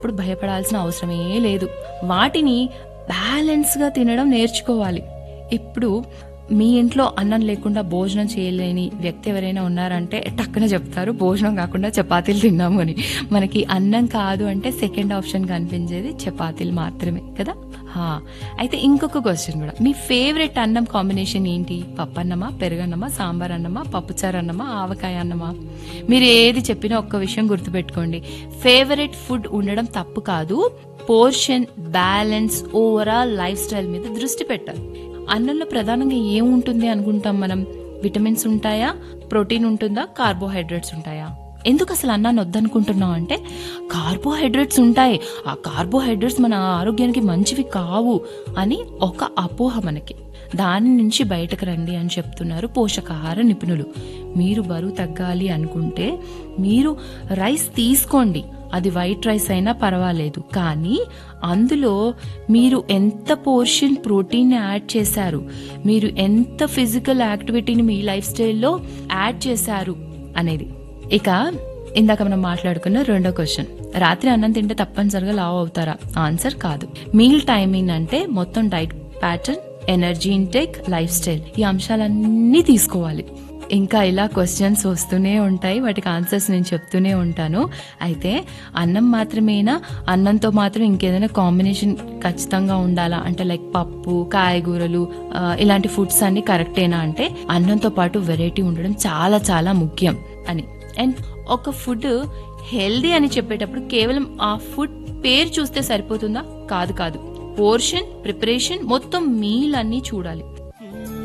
ఇప్పుడు భయపడాల్సిన అవసరమే లేదు వాటిని బ్యాలెన్స్గా తినడం నేర్చుకోవాలి ఇప్పుడు మీ ఇంట్లో అన్నం లేకుండా భోజనం చేయలేని వ్యక్తి ఎవరైనా ఉన్నారంటే టక్కున చెప్తారు భోజనం కాకుండా చపాతీలు తిన్నాము అని మనకి అన్నం కాదు అంటే సెకండ్ ఆప్షన్ కనిపించేది చపాతీలు మాత్రమే కదా హా, అయితే ఇంకొక క్వశ్చన్ కూడా మీ ఫేవరెట్ అన్నం కాంబినేషన్ ఏంటి పప్పు అన్నమా పెరుగన్నమా సాంబార్ అన్నమా పప్పుచారు అన్నమా ఆవకాయ అన్నమా మీరు ఏది చెప్పినా ఒక్క విషయం గుర్తుపెట్టుకోండి ఫేవరెట్ ఫుడ్ ఉండడం తప్పు కాదు portion balance overall lifestyle మీద దృష్టి పెట్టాలి అన్నంలో ప్రధానంగా ఏముంటుంది అనుకుంటాం మనం విటమిన్స్ ఉంటాయా ప్రోటీన్ ఉంటుందా కార్బోహైడ్రేట్స్ ఉంటాయా ఎందుకు అసలు అన్నాన్ని వద్దనుకుంటున్నాం అంటే కార్బోహైడ్రేట్స్ ఉంటాయి ఆ కార్బోహైడ్రేట్స్ మన ఆరోగ్యానికి మంచివి కావు అని ఒక అపోహ మనకి దాని నుంచి బయటకు రండి అని చెప్తున్నారు పోషకాహార నిపుణులు మీరు బరువు తగ్గాలి అనుకుంటే మీరు రైస్ తీసుకోండి అది వైట్ రైస్ అయినా పర్వాలేదు కానీ అందులో మీరు ఎంత పోర్షన్ ప్రోటీన్ యాడ్ చేశారు మీరు ఎంత ఫిజికల్ యాక్టివిటీని మీ లైఫ్ స్టైల్లో యాడ్ చేశారు అనేది ఇక ఇందాక మనం మాట్లాడుకున్న రెండో క్వశ్చన్ రాత్రి అన్నం తింటే తప్పనిసరిగా లావ్ అవుతారా ఆన్సర్ కాదు మీల్ టైమింగ్ అంటే మొత్తం diet pattern energy intake lifestyle ఈ అంశాలన్నీ తీసుకోవాలి ఇంకా ఇలా క్వశ్చన్స్ వస్తూనే ఉంటాయి వాటికి ఆన్సర్స్ నేను చెప్తూనే ఉంటాను అయితే అన్నం మాత్రమేనా అన్నంతో మాత్రం ఇంకేదైనా కాంబినేషన్ ఖచ్చితంగా ఉండాలా అంటే లైక్ పప్పు కాయగూరలు ఆ, ఇలాంటి ఫుడ్స్ అన్ని కరెక్టేనా అంటే అన్నంతో పాటు వెరైటీ ఉండడం చాలా చాలా ముఖ్యం అని అండ్ ఒక ఫుడ్ హెల్దీ అని చెప్పేటప్పుడు కేవలం ఆ ఫుడ్ పేరు చూస్తే సరిపోతుందా కాదు కాదు పోర్షన్ ప్రిపరేషన్ మొత్తం మీల్ అన్ని చూడాలి